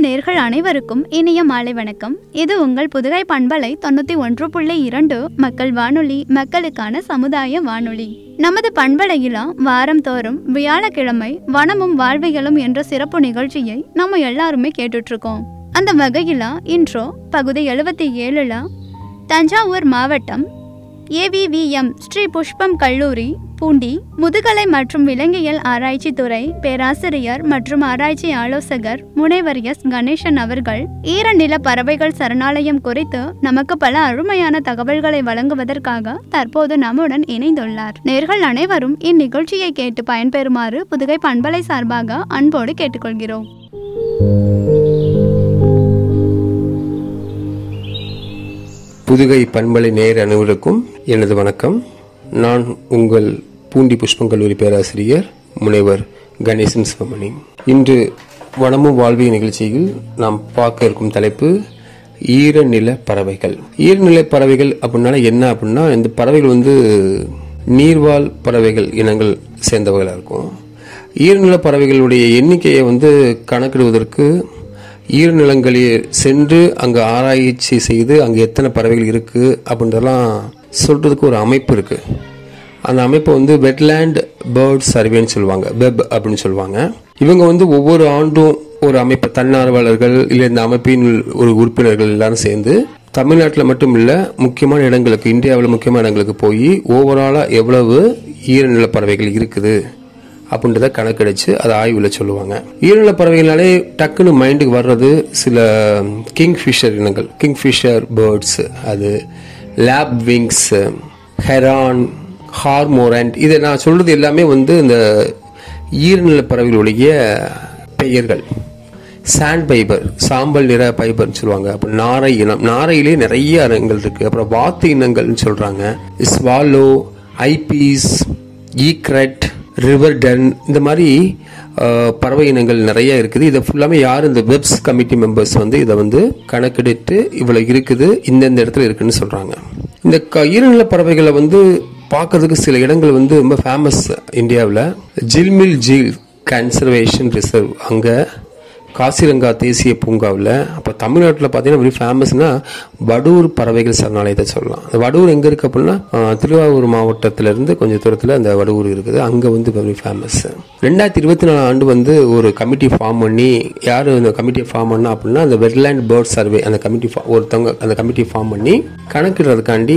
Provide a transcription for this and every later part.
நேர்கள் அனைவருக்கும் இனிய மாலை வணக்கம் இது உங்கள் புதுகை பண்பலை தொண்ணூத்தி ஒன்று புள்ளி இரண்டு மக்கள் வானொலி மக்களுக்கான சமுதாய வானொலி நமது பண்பலையில வாரம் தோறும் வியாழக்கிழமை வனமும் வாழ்வியலும் என்ற சிறப்பு நிகழ்ச்சியை நம்ம எல்லாருமே கேட்டுட்டு இருக்கோம் அந்த வகையில இன்றோ பகுதி எழுபத்தி ஏழுல தஞ்சாவூர் மாவட்டம் ஏவிவிஎம் ஸ்ரீ புஷ்பம் கல்லூரி பூண்டி முதுகலை மற்றும் விலங்கியல் ஆராய்ச்சி துறை பேராசிரியர் மற்றும் ஆராய்ச்சி ஆலோசகர் முனைவர் எஸ் கணேசன் அவர்கள் ஈரநில பறவைகள் சரணாலயம் குறித்து நமக்கு பல அருமையான தகவல்களை வழங்குவதற்காக தற்போது நம்முடன் இணைந்துள்ளார் நேர்கள் அனைவரும் இந்நிகழ்ச்சியை கேட்டு பயன்பெறுமாறு புதுகை பண்பலை சார்பாக அன்போடு கேட்டுக்கொள்கிறோம் புதுகை பண்பலை நேர் அனைவருக்கும் எனது வணக்கம் நான் உங்கள் பூண்டி புஷ்பம் கல்லூரி பேராசிரியர் முனைவர் கணேசன் சிவமணி இன்று வனமும் வாழ்விய நிகழ்ச்சியில் நாம் பார்க்க இருக்கும் தலைப்பு ஈரநில பறவைகள் ஈரநில பறவைகள் அப்படின்னால என்ன அப்படின்னா இந்த பறவைகள் வந்து நீர்வாழ் பறவைகள் இனங்கள் சேர்ந்தவர்களாக இருக்கும் ஈரநில பறவைகளுடைய எண்ணிக்கையை வந்து கணக்கிடுவதற்கு ஈரநிலங்களில் சென்று அங்கே ஆராய்ச்சி செய்து அங்கே எத்தனை பறவைகள் இருக்குது அப்படின்றதெல்லாம் சொல்கிறதுக்கு ஒரு அமைப்பு இருக்குது அந்த அமைப்பை வந்து வெட்லேண்ட் பேர்ட் சர்வேன்னு சொல்லுவாங்க வெப் அப்படின்னு சொல்லுவாங்க இவங்க வந்து ஒவ்வொரு ஆண்டும் ஒரு அமைப்பு தன்னார்வலர்கள் இல்லை இந்த அமைப்பின் ஒரு உறுப்பினர்கள் எல்லாரும் சேர்ந்து தமிழ்நாட்டில் மட்டும் இல்லை முக்கியமான இடங்களுக்கு இந்தியாவில் முக்கியமான இடங்களுக்கு போய் ஓவராலாக எவ்வளவு ஈரநில பறவைகள் இருக்குது அப்படின்றத கணக்கெடுத்து அதை ஆய்வில் சொல்லுவாங்க ஈரநில பறவைகள்னாலே டக்குன்னு மைண்டுக்கு வர்றது சில கிங் ஃபிஷர் இனங்கள் கிங் ஃபிஷர் பேர்ட்ஸ் அது லேப் விங்ஸ் ஹெரான் ஹார்மோரண்ட் இதை நான் சொல்றது எல்லாமே வந்து இந்த ஈரநில பறவைகளுடைய பெயர்கள் சாண்ட் பைபர் சாம்பல் நிற பைபர்னு சொல்லுவாங்க அப்புறம் நாரை இனம் நாரையிலே நிறைய இனங்கள் இருக்கு அப்புறம் வாத்து இனங்கள்னு சொல்றாங்க swallow ibis egret river tern இந்த மாதிரி அஹ், பறவை இனங்கள் நிறைய இருக்குது இதை ஃபுல்லாமே யார் இந்த வெப்ஸ் கமிட்டி மெம்பர்ஸ் வந்து இதை வந்து கணக்கெடுத்து இவ்வளவு இருக்குது இந்தந்த இடத்துல இருக்குன்னு சொல்றாங்க இந்த க- ஈரநில பறவைகளை வந்து பார்க்கறதுக்கு சில இடங்கள் வந்து ரொம்ப ஃபேமஸ் இந்தியாவில் ஜில்மில் ஜீல் கன்சர்வேஷன் ரிசர்வ் அங்கே காசிரங்கா தேசிய பூங்காவில் அப்போ தமிழ்நாட்டில் பார்த்தீங்கன்னா வெரி ஃபேமஸ்னா வடூர் பறவைகள் சரணாலயத்தை சொல்லலாம் அந்த வடூர் எங்கே இருக்குது அப்படின்னா ஆஹ், திருவாரூர் மாவட்டத்திலேருந்து கொஞ்சம் தூரத்தில் அந்த வடூர் இருக்குது அங்கே வந்து வெரி ஃபேமஸ் ரெண்டாயிரத்தி இருபத்தி நாலு ஆண்டு வந்து ஒரு கமிட்டி ஃபார்ம் பண்ணி யார் அந்த கமிட்டியை ஃபார்ம் பண்ணா அப்படின்னா அந்த வெட்லேண்ட் பேர்ட் சர்வே அந்த கமிட்டி ஒருத்தவங்க அந்த கமிட்டி ஃபார்ம் பண்ணி கணக்கிடுறதுக்காண்டி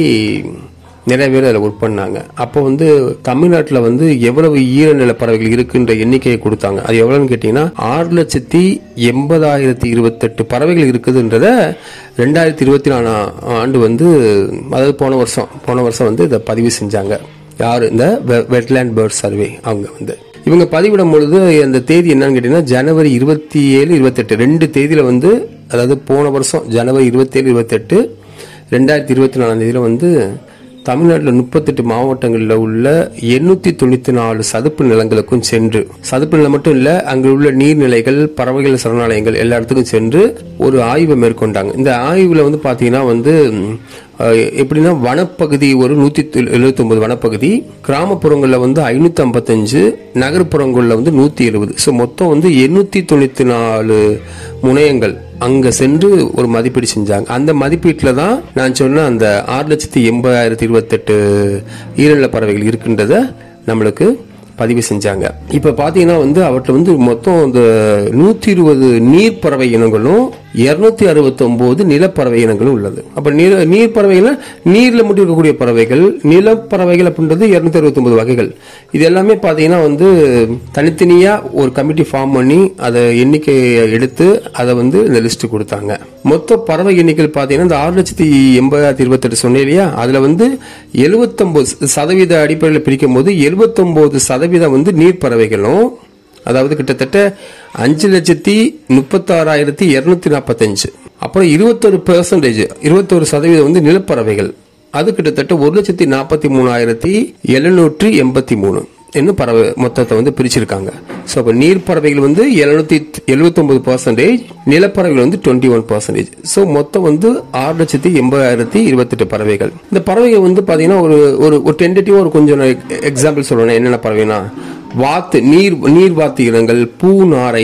நிறைய பேர் அதில் ஒர்க் பண்ணாங்க அப்போ வந்து தமிழ்நாட்டில் வந்து எவ்வளவு ஈரநில பறவைகள் இருக்குன்ற எண்ணிக்கையை கொடுத்தாங்க அது எவ்வளவுன்னு கேட்டிங்கன்னா ஆறு லட்சத்தி எண்பதாயிரத்தி இருபத்தெட்டு பறவைகள் இருக்குதுன்றத ரெண்டாயிரத்தி இருபத்தி நாலாம் ஆண்டு வந்து அதாவது போன வருஷம் போன வருஷம் வந்து இதை பதிவு செஞ்சாங்க யார் இந்த வெட்லேண்ட் பேர்ட் சர்வே அவங்க வந்து இவங்க பதிவிடும் பொழுது அந்த தேதி என்னன்னு கேட்டீங்கன்னா ஜனவரி இருபத்தி ஏழு இருபத்தெட்டு ரெண்டு தேதியில வந்து அதாவது போன வருஷம் ஜனவரி இருபத்தேழு இருபத்தெட்டு ரெண்டாயிரத்தி இருபத்தி நாலாம் தேதியில வந்து தமிழ்நாட்டில் முப்பத்தெட்டு மாவட்டங்களில் உள்ள எண்ணூத்தி தொண்ணூத்தி நாலு சதுப்பு நிலங்களுக்கும் சென்று சதுப்பு நிலம் மட்டும் இல்ல அங்கு உள்ள நீர்நிலைகள் பறவைகள் சரணாலயங்கள் எல்லா இடத்துக்கும் சென்று ஒரு ஆய்வை மேற்கொண்டாங்க இந்த ஆய்வுல வந்து பாத்தீங்கன்னா வந்து ம், அஹ், எப்படின்னா வனப்பகுதி ஒரு நூத்தி எழுபத்தி ஒன்பது வனப்பகுதி கிராமப்புறங்களில் வந்து ஐநூத்தி ஐம்பத்தஞ்சு நகர்ப்புறங்களில் வந்து நூத்தி எழுபது ஸோ மொத்தம் வந்து எண்ணூத்தி தொண்ணூத்தி நாலு முனையங்கள் அங்க சென்று ஒரு மதிப்பீடு செஞ்சாங்க அந்த மதிப்பீட்டில் தான் நான் சொன்ன அந்த ஆறு லட்சத்தி எண்பதாயிரத்தி இருபத்தெட்டு ஈரநில பறவைகள் இருக்கின்றத நம்மளுக்கு பதிவு செஞ்சாங்க இப்ப பாத்தீங்கன்னா வந்து அவற்றை வந்து மொத்தம் இந்த நூத்தி இருபது நீர் பறவை இனங்களும் இருநூத்தி அறுபத்தி ஒன்பது நிலப்பறவை இனங்களும் உள்ளது அப்ப நீர் நீர் பறவைகள்னா நீர்ல மட்டும் இருக்கக்கூடிய பறவைகள் நிலப்பறவைகள் அப்படின்றது இருநூத்தி அறுபத்தி ஒன்பது வகைகள் இது எல்லாமே பாத்தீங்கன்னா வந்து தனித்தனியா ஒரு கமிட்டி ஃபார்ம் பண்ணி அதை எண்ணிக்கையை எடுத்து அதை வந்து இந்த லிஸ்ட் கொடுத்தாங்க மொத்த பறவை எண்ணிக்கை பாத்தீங்கன்னா இந்த ஆறு லட்சத்தி எண்பதாயிரத்தி இருபத்தெட்டு சொன்னேன் இல்லையா அதுல வந்து எழுபத்தொன்பது சதவீத அடிப்படையில் பிரிக்கும் போது எழுபத்தொன்பது சதவீதம் வந்து நீர் பறவைகளும் அதாவது கிட்டத்தட்ட அஞ்சு லட்சத்தி முப்பத்தாறாயிரத்தி இருநூத்தி நாற்பத்தஞ்சு அப்புறம் இருபத்தொரு பெர்சன்டேஜ் இருபத்தொரு சதவீதம் வந்து நிலப்பறவைகள் அது கிட்டத்தட்ட ஒரு லட்சத்தி நாற்பத்தி மூணாயிரத்தி எழுநூற்றி எண்பத்தி மூணு என்ன பறவை மொத்தத்தை வந்து பிரிச்சிருக்காங்க ஸோ அப்போ நீர் பறவைகள் வந்து எழுநூத்தி எழுபத்தொன்பது பர்சன்டேஜ் நிலப்பறவைகள் வந்து டுவெண்ட்டி ஒன் பர்சன்டேஜ் ஸோ மொத்தம் வந்து ஆறு லட்சத்தி எண்பதாயிரத்தி இருபத்தெட்டு பறவைகள் இந்த பறவைகள் வந்து பார்த்தீங்கன்னா ஒரு ஒரு ஒரு டென்டேட்டிவ் ஒரு கொஞ்சம் எக்ஸாம்பிள் சொல்லணும் என்னென்ன பறவைனா வாத்து நீர் நீர் வாத்து இனங்கள் பூநாரை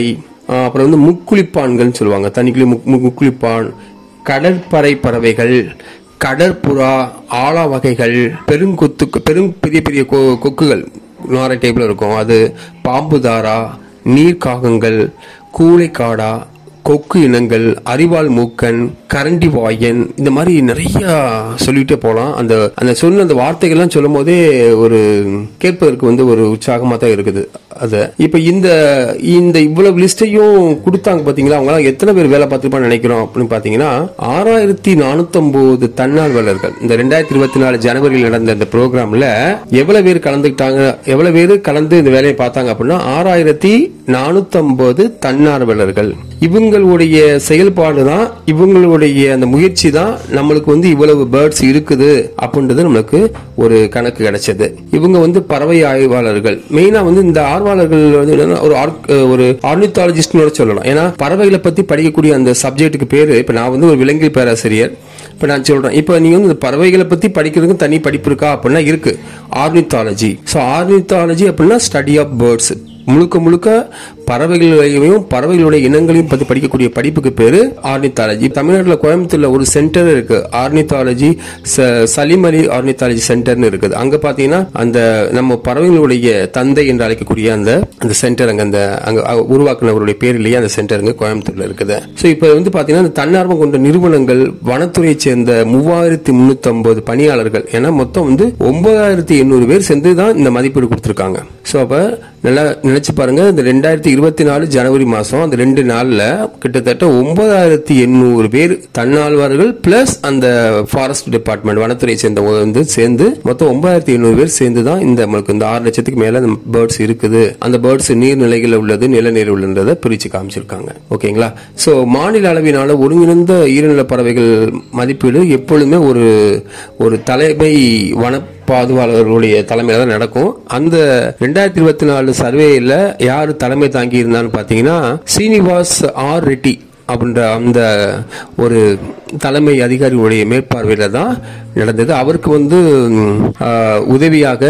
ஆஹ் அப்புறம் வந்து முக்குளிப்பான்கள்னு சொல்லுவாங்க தண்ணிக்குள்ளே முக் முக்- முக்குளிப்பான் கடற்பறை பறவைகள் கடற்புறா ஆலா வகைகள் பெருங்கொத்து பெரும் பெரிய பெரிய கொ- கொக்குகள் நாரை டைப்ல இருக்கும் அது பாம்புதாரா நீர்க்காகங்கள் கூளைக்காடா கொக்கு இனங்கள் அரிவாள் மூக்கன் கரண்டி வாயன் இந்த மாதிரி நிறைய சொல்லிட்டே போகலாம் அந்த அந்த சொன்ன அந்த வார்த்தைகள்லாம் சொல்லும் போதே ஒரு கேட்பதற்கு வந்து ஒரு உற்சாகமாக தான் இருக்குது அது இப்போ இந்த இந்த இவ்வளவு லிஸ்ட்டையும் கொடுத்தாங்க பார்த்தீங்களா அவங்களாம் எத்தனை பேர் வேலை பார்த்துருப்பான்னு நினைக்கிறோம் அப்படின்னு பார்த்தீங்கன்னா ஆறாயிரத்தி நானூத்தொன்பது தன்னார்வலர்கள் இந்த ரெண்டாயிரத்தி இருபத்தி நாலு ஜனவரியில் நடந்த இந்த ப்ரோக்ராம்ல எவ்வளவு பேர் கலந்துக்கிட்டாங்க எவ்வளவு பேர் கலந்து இந்த வேலையை பார்த்தாங்க அப்படின்னா ஆறாயிரத்தி நானூத்தொன்பது தன்னார்வலர்கள் இவங்களுடைய செயல்பாடு தான் இவங்களுடைய அந்த முயற்சி தான் நம்மளுக்கு வந்து இவ்வளவு பேர்ட்ஸ் இருக்குது அப்படின்றது நம்மளுக்கு ஒரு கணக்கு கிடைச்சது இவங்க வந்து பறவை ஆய்வாளர்கள் மெயினா வந்து இந்த ஆர்வலர்கள் வந்து என்னன்னா ஒரு ஆர்க்- ஒரு ஆர்னித்தாலஜிஸ்ட்னு சொல்லலாம் ஏன்னா பறவைகளை பத்தி படிக்கக்கூடிய அந்த சப்ஜெக்ட்டுக்கு பேரு இப்ப நான் வந்து ஒரு விலங்கியல் பேராசிரியர் இப்ப நான் சொல்றேன் இப்ப நீங்க வந்து இந்த பறவைகளை பத்தி படிக்கிறதுக்கு தனி படிப்பு இருக்கா அப்படின்னா இருக்கு ஆர்னித்தாலஜி ஸோ ஆர்னித்தாலஜி அப்படின்னா ஸ்டடி ஆஃப் பேர்ட்ஸ் முழுக்க முழுக்க பறவைகளையும் பறவைகளுடைய இனங்களையும் பத்தி படிக்கக்கூடிய படிப்புக்கு பேரு ஆர்னித்தாலஜி தமிழ்நாட்டில் கோயம்புத்தூர்ல ஒரு சென்டர் இருக்கு ஆர்னித்தாலஜி சலீம் அலி ஆர்னித்தாலஜி சென்டர்னு இருக்குது அங்க பாத்தீங்கன்னா அந்த நம்ம பறவைகளுடைய தந்தை என்று அழைக்கக்கூடிய அந்த அந்த சென்டர் அங்க அந்த அங்க அ- உருவாக்குனவருடைய பேரிலேயே அந்த சென்டர் இங்க கோயம்புத்தூர்ல இருக்குது ஸோ இப்போ வந்து பாத்தீங்கன்னா இந்த தன்னார்வம் கொண்ட நிறுவனங்கள் வனத்துறையை சேர்ந்த மூவாயிரத்தி முன்னூத்தி ஐம்பது பணியாளர்கள் ஏன்னா மொத்தம் வந்து ஒன்பதாயிரத்தி எண்ணூறு பேர் சேர்ந்து தான் இந்த மதிப்பீடு கொடுத்துருக்காங்க ஸோ அப்ப நல்லா நினைச்சு பாருங்க இந்த ரெண்டாயிரத்தி இருபத்தி நாலு ஜனவரி மாசம் அந்த ரெண்டு நாள்ல கிட்டத்தட்ட ஒன்பதாயிரத்தி எண்ணூறு பேர் தன்னார்வலர்கள் பிளஸ் அந்த ஃபாரஸ்ட் டிபார்ட்மெண்ட் வனத்துறையை சேர்ந்தவங்க வந்து சேர்ந்து மொத்தம் ஒன்பதாயிரத்தி எண்ணூறு பேர் சேர்ந்து தான் இந்த நம்மளுக்கு இந்த ஆறு லட்சத்துக்கு மேல பேர்ட்ஸ் இருக்குது அந்த பேர்ட்ஸ் நீர்நிலைகளில் உள்ளது நிலநீர் உள்ளதை பிரிச்சு காமிச்சிருக்காங்க ஓகேங்களா சோ மாநில அளவிலான ஒருங்கிணைந்த ஈரநில பறவைகள் மதிப்பீடு எப்பொழுதுமே ஒரு ஒரு தலைமை வன பாதுகாவலர்களுடைய தலைமையில தான் நடக்கும் அந்த ரெண்டாயிரத்தி இருபத்தி நாலு சர்வேல யாரு தலைமை தாங்கி இருந்தான்னு பாத்தீங்கன்னா சீனிவாஸ் ஆர் ரெட்டி அப்படின்ற அந்த ஒரு தலைமை அதிகாரியுடைய மேற்பார்வையில தான் நடந்தது அவருக்கு வந்து ம், ஆஹ், உதவியாக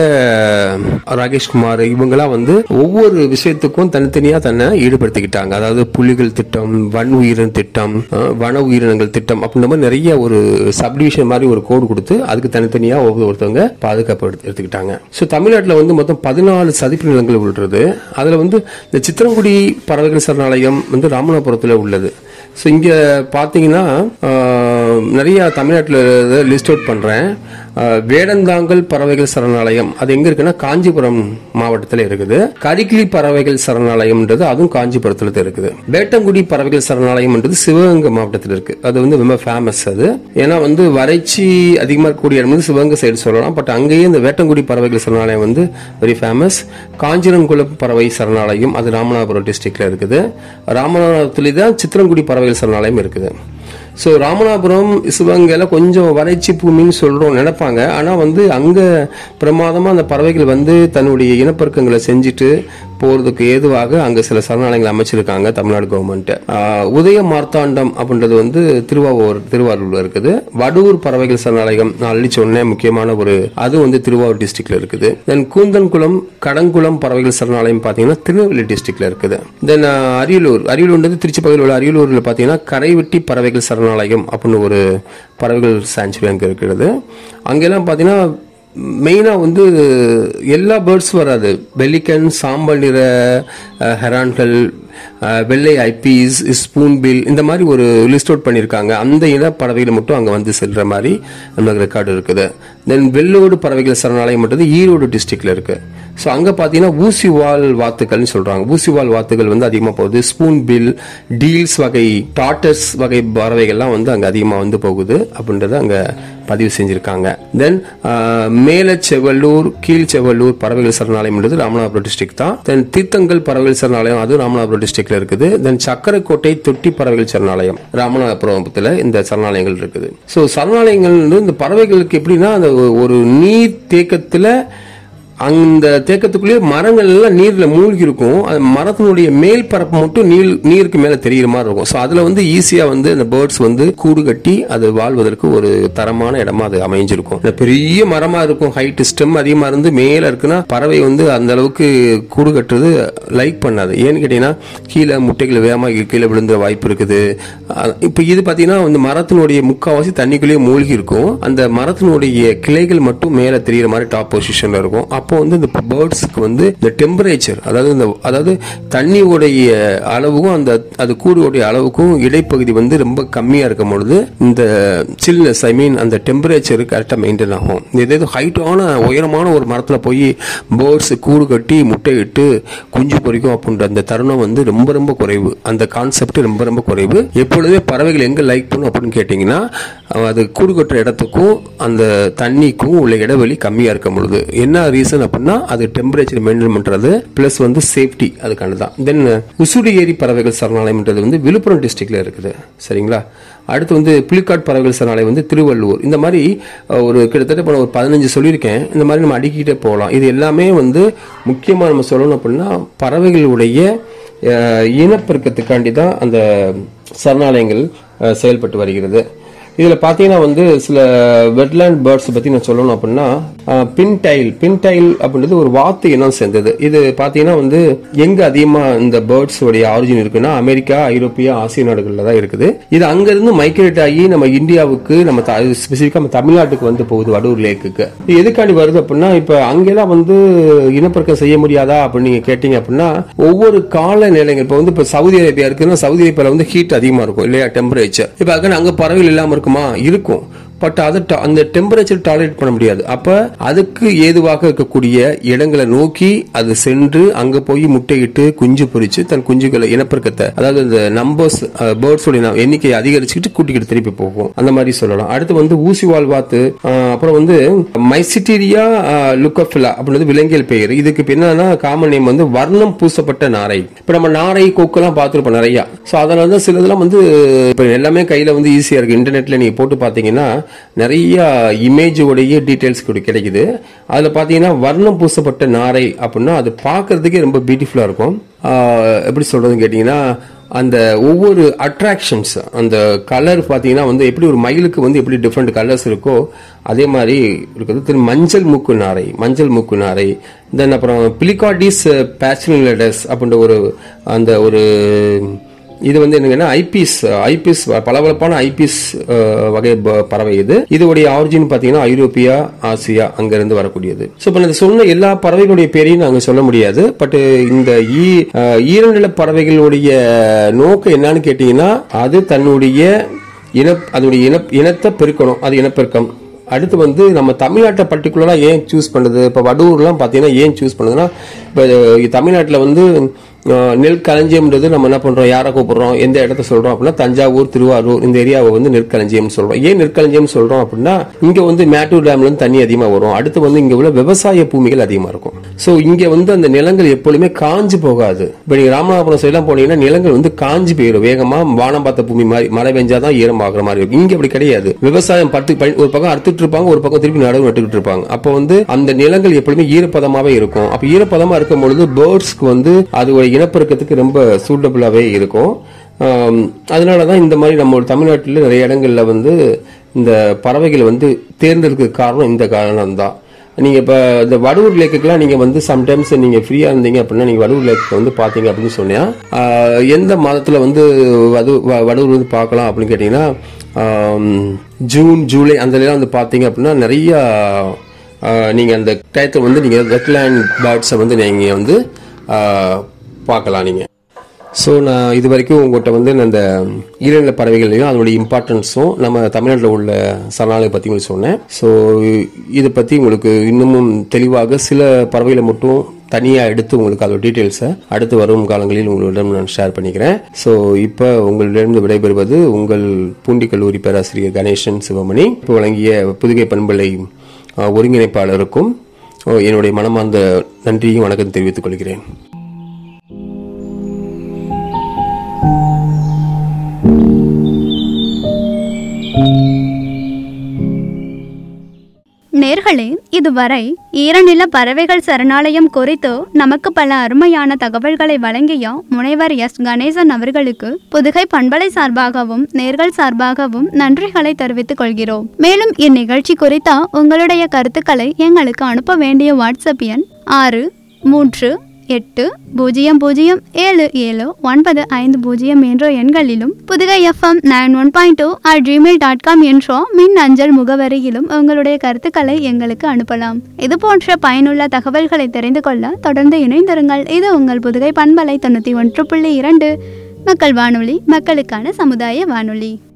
ராகேஷ்குமார் இவங்கெல்லாம் வந்து ஒவ்வொரு விஷயத்துக்கும் தனித்தனியா தன்னை ஈடுபடுத்திக்கிட்டாங்க அதாவது புலிகள் திட்டம் வன் உயிரின திட்டம் ஆஹ், வன உயிரினங்கள் திட்டம் அப்படின்ற மாதிரி நிறைய ஒரு சப்டிவிஷன் மாதிரி ஒரு கோடு கொடுத்து அதுக்கு தனித்தனியா ஒவ்வொருத்தவங்க பாதுகாப்பு எடுத்து- எடுத்துக்கிட்டாங்க ஸோ தமிழ்நாட்டில் வந்து மொத்தம் பதினாலு சதுப்பு நிலங்கள் உள்ளது அதுல வந்து இந்த சித்திரங்குடி பறவைகள் சரணாலயம் வந்து ராமநாதபுரத்தில் உள்ளது ஸோ இங்கே பார்த்தீங்கன்னா ஆஹ், நிறைய தமிழ்நாட்டில் லிஸ்ட் அவுட் பண்ணுறேன் வேடந்தாங்கல் பறவைகள் சரணாலயம் அது எங்க இருக்குன்னா காஞ்சிபுரம் மாவட்டத்தில் இருக்குது கரிக்கிளி பறவைகள் சரணாலயம்ன்றது அதுவும் காஞ்சிபுரத்தில் தான் இருக்குது வேட்டங்குடி பறவைகள் சரணாலயம்ன்றது சிவகங்கை மாவட்டத்தில் இருக்கு அது வந்து ரொம்ப ஃபேமஸ் அது ஏன்னா வந்து வறட்சி அதிகமாக இருக்கக்கூடிய இடம் வந்து சிவகங்கை சைடு சொல்லலாம் பட் அங்கேயே இந்த வேட்டங்குடி பறவைகள் சரணாலயம் வந்து வெரி ஃபேமஸ் காஞ்சிரங்குளம் பறவை சரணாலயம் அது ராமநாதபுரம் டிஸ்ட்ரிக்ட்ல இருக்குது ராமநாதபுரத்துல தான் சித்திரங்குடி பறவைகள் சரணாலயம் இருக்குது ஸோ ராமநாதபுரம் சிவகங்கையில் கொஞ்சம் வறட்சி பூமின்னு சொல்கிறோம் நினைப்பாங்க ஆனால் வந்து அங்கே பிரமாதமாக அந்த பறவைகள் வந்து தன்னுடைய இனப்பெருக்கங்களை செஞ்சுட்டு போகிறதுக்கு ஏதுவாக அங்கே சில சரணாலயங்கள் அமைச்சிருக்காங்க தமிழ்நாடு கவர்மெண்ட் உதய மார்த்தாண்டம் அப்படின்றது வந்து திருவாரூர் திருவாரூர்ல இருக்குது வடூர் பறவைகள் சரணாலயம் நான் அள்ளி சொன்னேன் முக்கியமான ஒரு அது வந்து திருவாரூர் டிஸ்ட்ரிக்ட்ல இருக்குது தென் கூந்தன்குளம் கடங்குளம் பறவைகள் சரணாலயம் பார்த்தீங்கன்னா திருநெல்வேலி டிஸ்ட்ரிக்ட்ல இருக்குது தென் அரியலூர் அரியலூர்ன்றது திருச்சி பகுதியில் உள்ள அரியலூர்ல பார்த்தீங்கன்னா கரைவெட்டி பறவைகள் சரணாலயம் அப்படின்னு ஒரு பறவைகள் சாஞ்சுரி அங்கே இருக்கிறது அங்கெல்லாம் பார்த்தீங்கன்னா மெயினாக வந்து எல்லா பேர்ட்ஸும் வராது பெலிக்கன் சாம்பல் நிற அஹ், ஹெரான்கள் அஹ், வெள்ளை ஐபீஸ் ஸ்பூன் பில் இந்த மாதிரி ஒரு லிஸ்ட் அவுட் பண்ணியிருக்காங்க அந்த இன பறவைகள் மட்டும் அங்கே வந்து செல்ற மாதிரி நமக்கு ரெக்கார்டு இருக்குது தென் வெள்ளோடு பறவைகள் சரணாலயம் மட்டும் ஈரோடு டிஸ்ட்ரிக்ட்ல இருக்கு ஸோ அங்கே பார்த்தீங்கன்னா ஊசிவால் வாத்துக்கள்னு சொல்றாங்க ஊசிவால் வாத்துகள் வந்து அதிகமாக போகுது ஸ்பூன் பில் டீல்ஸ் வகை டாட்டர்ஸ் வகை பறவைகள்லாம் வந்து அங்கே அதிகமாக வந்து போகுது அப்படின்றத அங்கே பதிவு செஞ்சிருக்காங்க தென் மேலச்செவல்லூர் கீழ்ச்செவல்லூர் பறவைகள் சரணாலயம்ன்றது ராமநாதபுரம் டிஸ்ட்ரிக்ட் தான் தென் தீர்த்தங்கல் பறவைகள் சரணாலயம் அது ராமநாதபுரம் டிஸ்ட்ரிக்ட்ல இருக்குது தென் சக்கரக்கோட்டை தொட்டி பறவைகள் சரணாலயம் ராமநாதபுரத்தில் இந்த சரணாலயங்கள் இருக்குது ஸோ சரணாலயங்கள் வந்து இந்த பறவைகளுக்கு எப்படின்னா அந்த ஒரு நீர் தேக்கத்தில் அந்த தேக்கத்துக்குள்ளேயே மரங்கள் எல்லாம் நீர்ல மூழ்கி இருக்கும் அது மரத்தினுடைய மேல் பரப்பு மட்டும் நீர் நீருக்கு மேல தெரியுற மாதிரி இருக்கும் ஸோ அதுல வந்து ஈஸியா வந்து அந்த பேர்ட்ஸ் வந்து கூடு கட்டி அது வாழ்வதற்கு ஒரு தரமான இடமா அது அமைஞ்சிருக்கும் இந்த பெரிய மரமா இருக்கும் ஹைட் ஸ்டெம் அதிகமா இருந்து மேல இருக்குன்னா பறவை வந்து அந்த அளவுக்கு கூடு கட்டுறது லைக் பண்ணாது ஏன்னு கேட்டீங்கன்னா கீழே முட்டைகள் வேகமா கீழே விழுந்துற வாய்ப்பு இருக்குது அஹ் இப்ப இது பாத்தீங்கன்னா இந்த மரத்தினுடைய முக்காவாசி தண்ணிக்குள்ளேயே மூழ்கி இருக்கும் அந்த மரத்தினுடைய கிளைகள் மட்டும் மேல தெரியுற மாதிரி டாப் பொசிஷன்ல இருக்கும் அப்போ வந்து இந்த பேர்ட்ஸ்க்கு வந்து இந்த டெம்பரேச்சர் அதாவது இந்த அதாவது தண்ணியோடைய அளவுக்கும் அந்த அது கூடுடைய அளவுக்கும் இடைப்பகுதி வந்து ரொம்ப கம்மியா இருக்கும் பொழுது இந்த சில்னஸ் ஐ மீன் அந்த டெம்பரேச்சர் கரெக்டாக மெயின்டைன் ஆகும் இது ஏதோ ஹைட்டான உயரமான ஒரு மரத்தில் போய் பேர்ட்ஸ் கூடு கட்டி முட்டையிட்டு குஞ்சு பொரிக்கும் அப்படின்ற அந்த தருணம் வந்து ரொம்ப ரொம்ப குறைவு அந்த கான்செப்ட் ரொம்ப ரொம்ப குறைவு எப்பொழுதுமே பறவைகள் எங்க லைக் பண்ணும் அப்படின்னு கேட்டிங்கன்னா அஹ் அது கூடு கட்டுற இடத்துக்கும் அந்த தண்ணிக்கும் உள்ள இடைவெளி கம்மியா இருக்கும் பொழுது என்ன ரீசன் அப்படின்னா அது டெம்பரேச்சர் மெயின்டைன் பண்றது பிளஸ் வந்து சேஃப்டி அதுக்கான தான் தென் உசுடு ஏரி பறவைகள் சரணாலயம்ன்றது வந்து விழுப்புரம் டிஸ்ட்ரிக்ட்ல இருக்குது சரிங்களா அடுத்து வந்து புலிக்காட் பறவைகள் சரணாலயம் வந்து திருவள்ளூர் இந்த மாதிரி அஹ், ஒரு கிட்டத்தட்ட இப்போ நான் ஒரு பதினஞ்சு சொல்லியிருக்கேன் இந்த மாதிரி நம்ம அடிக்கிட்டே போகலாம் இது எல்லாமே வந்து முக்கியமாக நம்ம சொல்லணும் அப்படின்னா பறவைகளுடைய அஹ், இனப்பெருக்கத்துக்காண்டி தான் அந்த சரணாலயங்கள் அஹ், செயல்பட்டு வருகிறது இதில் பார்த்தீங்கன்னா வந்து சில வெட்லேண்ட் பேர்ட்ஸ் பற்றி நான் சொல்லணும் அப்படின்னா பின்டைல் பின்டைல் அப்படின்றது ஒரு வாத்து இனம் சேர்ந்தது இது பார்த்தீங்கன்னா வந்து எங்கே அதிகமாக இந்த பேர்ட்ஸ் உடைய ஆரிஜின் இருக்குன்னா அமெரிக்கா ஐரோப்பியா ஆசிய நாடுகளில் தான் இருக்குது இது அங்கேருந்து மைக்ரேட் ஆகி நம்ம இந்தியாவுக்கு நம்ம ஸ்பெசிஃபிக்காக நம்ம தமிழ்நாட்டுக்கு வந்து போகுது வடூர் லேக்குக்கு இது எதுக்காண்டி வருது அப்படின்னா இப்போ அங்கெல்லாம் வந்து இனப்பெருக்கம் செய்ய முடியாதா அப்படின்னு நீங்கள் கேட்டீங்க அப்படின்னா ஒவ்வொரு கால நிலைகள் இப்போ வந்து இப்போ சவுதி அரேபியா இருக்குன்னா சவுதி அரேபியாவில் வந்து ஹீட் அதிகமாக இருக்கும் இல்லையா டெம்பரேச்சர் இப்போ அதுக்கான அங்கே பறவைகள் இல்லாமல் இருக்குமா இருக்கும் பட் அதை ta- அந்த டெம்பரேச்சர் டாலரேட் பண்ண முடியாது அப்ப அதுக்கு ஏதுவாக இருக்கக்கூடிய இடங்களை நோக்கி அது சென்று அங்க போய் முட்டையிட்டு குஞ்சு பொரிச்சு தன் குஞ்சுகளை இனப்பெருக்கத்தை அதாவது இந்த நம்பர்ஸ் பேர்ட்ஸோட எண்ணிக்கையை அதிகரிச்சுக்கிட்டு கூட்டிக்கிட்டு திருப்பி போகும் அந்த மாதிரி சொல்லலாம் அடுத்து வந்து ஊசி வால்வாத்து அஹ், அப்புறம் வந்து மைசிட்டீரியா லுக்கோஃபிலா அப்படின்றது விலங்கியல் பெயர் இதுக்கு இப்ப என்னன்னா காமன் நேம் வந்து வர்ணம் பூசப்பட்ட நாரை இப்ப நம்ம நாரை கொக்கெல்லாம் பார்த்துருப்போம் நிறைய ஸோ அதனால தான் சிலதெல்லாம் வந்து இப்போ எல்லாமே கையில வந்து ஈஸியா இருக்கு இன்டர்நெட்ல நீங்க போட்டு பார்த்தீங்கன்னா நிறைய இமேஜ் உடைய டீடைல்ஸ் கிடைக்குது அதுல பார்த்தீங்கன்னா வர்ணம் பூசப்பட்ட நாரை அப்படின்னா அது பார்க்கிறதுக்கே ரொம்ப பியூட்டிஃபுல்லா இருக்கும் ஆஹ் எப்படி சொல்றதுன்னு கேட்டீங்கன்னா அந்த ஒவ்வொரு அட்ராக்ஷன்ஸ் அந்த கலர் பார்த்தீங்கன்னா வந்து எப்படி ஒரு மயிலுக்கு வந்து எப்படி டிஃப்ரெண்ட் கலர்ஸ் இருக்கோ அதே மாதிரி இருக்குது திரு மஞ்சள் மூக்கு நாரை மஞ்சள் மூக்கு நாரை தென் அப்புறம் பிலிகாடிஸ் பேச்சுலடஸ் அப்படின்ற ஒரு அந்த ஒரு இது வந்து என்னங்கன்னா ஐபிஎஸ் ஐபிஎஸ் பளபளப்பான ஐபிஎஸ் வகை ப- பறவை இது இதோடைய ஆரிஜின் பார்த்தீங்கன்னா ஐரோப்பியா ஆசியா அங்கிருந்து வரக்கூடியது ஸோ இப்போ நான் சொன்ன எல்லா பறவைகளுடைய பேரையும் நாங்கள் சொல்ல முடியாது பட் இந்த ஈ அஹ், ஈரநில பறவைகளுடைய நோக்கம் என்னன்னு கேட்டீங்கன்னா அது தன்னுடைய இன அதோடைய இன இனத்தை பெருக்கணும் அது இனப்பெருக்கம் அடுத்து வந்து நம்ம தமிழ்நாட்டை பர்டிகுலராக ஏன் சூஸ் பண்ணுது இப்போ வடூர்லாம் பார்த்தீங்கன்னா ஏன் சூஸ் பண்ணுதுன்னா இப்போ தமிழ்நாட்டில் வந்து அஹ், நெல் களஞ்சியம்ன்றது நம்ம என்ன பண்ணுறோம் யாரை கூப்பிடுறோம் எந்த இடத்த சொல்கிறோம் அப்படின்னா தஞ்சாவூர் திருவாரூர் இந்த ஏரியாவை வந்து நெற்களஞ்சியம் சொல்கிறோம் ஏன் நெற்களஞ்சியம் சொல்கிறோம் அப்படின்னா இங்கே வந்து மேட்டூர் டேம்லேருந்து தண்ணி அதிகமாக வரும் அடுத்து வந்து இங்கே உள்ள விவசாய பூமிகள் அதிகமாக இருக்கும் ஸோ இங்கே வந்து அந்த நிலங்கள் எப்பொழுதுமே காஞ்சு போகாது இப்போ நீங்கள் ராமநாதபுரம் சைடெலாம் போனீங்கன்னா நிலங்கள் வந்து காஞ்சு போயிடும் வேகமாக வானம் பார்த்த பூமி மாதிரி மழை பெஞ்சாதான் ஈரம் ஆகுற மாதிரி இருக்கும் இங்கே அப்படி கிடையாது விவசாயம் பட்டு ப- ஒரு பக்கம் அறுத்துட்டு இருப்பாங்க ஒரு பக்கம் திருப்பி நடவு நட்டுக்கிட்டு இருப்பாங்க அப்போ வந்து அந்த நிலங்கள் எப்பொழுதுமே ஈரப்பதமாவே இருக்கும் அப்போ ஈரப்பதமா இருக்கும் பொழுது பேர்ட்ஸ்க்கு வந்து அதோட இனப்பெருக்கத்துக்கு ரொம்ப சூட்டபிளாவே இருக்கும் ஆம், அதனால தான் இந்த மாதிரி நம்ம தமிழ்நாட்டில் நிறைய இடங்கள்ல வந்து இந்த பறவைகளை வந்து தேர்ந்தெடுக்க காரணம் இந்த காரணம் தான் நீங்க இப்ப இந்த வடூர் லேக்குக்கெல்லாம் நீங்க வந்து சம்டைம்ஸ் நீங்க ஃப்ரீயா இருந்தீங்க அப்படின்னா நீங்க வடூர் லேக்கு வந்து பாத்தீங்க அப்படின்னு சொன்னா ஆஹ், எந்த மாதத்துல வந்து வது வ- வடூர் வந்து பார்க்கலாம் அப்படின்னு கேட்டீங்கன்னா ஆம், ஜூன் ஜூலை அந்த எல்லாம் வந்து பாத்தீங்க அப்படின்னா நிறைய ஆஹ், நீங்க அந்த டயத்தில் வந்து நீங்க வெட்லேண்ட் பேர்ட்ஸை வந்து நீங்க வந்து ஆஹ், பார்க்கலாம் நீங்க ஸோ நான் இது வரைக்கும் உங்கள்கிட்ட வந்து நான் இந்த ஈரநில பறவைகளையும் அதனுடைய இம்பார்ட்டன்ஸும் நம்ம தமிழ்நாட்டில் உள்ள சரணாலயம் பற்றி உங்களுக்கு சொன்னேன் ஸோ இதை பற்றி உங்களுக்கு இன்னமும் தெளிவாக சில பறவைகளை மட்டும் தனியாக எடுத்து உங்களுக்கு அதோட டீட்டெயில்ஸை அடுத்து வரும் காலங்களில் உங்களிடம் நான் ஷேர் பண்ணிக்கிறேன் ஸோ இப்போ உங்களிடம் விடைபெறுவது உங்கள் பூண்டி கல்லூரி பேராசிரியர் கணேசன் சிவமணி இப்போ வழங்கிய புதுகை பண்பலை அஹ், ஒருங்கிணைப்பாளருக்கும் அஹ், என்னுடைய மனமார்ந்த நன்றியும் வணக்கம் தெரிவித்துக் கொள்கிறேன் நேர்களே இதுவரை ஈரநில பறவைகள் சரணாலயம் குறித்து நமக்கு பல அருமையான தகவல்களை வழங்கிய முனைவர் எஸ் கணேசன் அவர்களுக்கு புதுகை பண்பலை சார்பாகவும் நேர்கள் சார்பாகவும் நன்றிகளை தெரிவித்துக் கொள்கிறோம் மேலும் இந்நிகழ்ச்சி குறித்த உங்களுடைய கருத்துக்களை எங்களுக்கு அனுப்ப வேண்டிய வாட்ஸ்அப் எண் ஆறு மூன்று எட்டு பூஜ்ஜியம் பூஜ்ஜியம் ஏழு ஏழு ஒன்பது ஐந்து பூஜ்ஜியம் என்ற எண்களிலும் Pudugai FM nine one point two at Gmail dot com என்ற மின் அஞ்சல் முகவரியிலும் உங்களுடைய கருத்துக்களை எங்களுக்கு அனுப்பலாம் இது போன்ற பயனுள்ள தகவல்களை தெரிந்து கொள்ள தொடர்ந்து இணைந்திருங்கள் இது உங்கள் புதுகை பண்பலை தொண்ணூற்றி ஒன்று புள்ளி இரண்டு மக்கள் வானொலி மக்களுக்கான சமுதாய வானொலி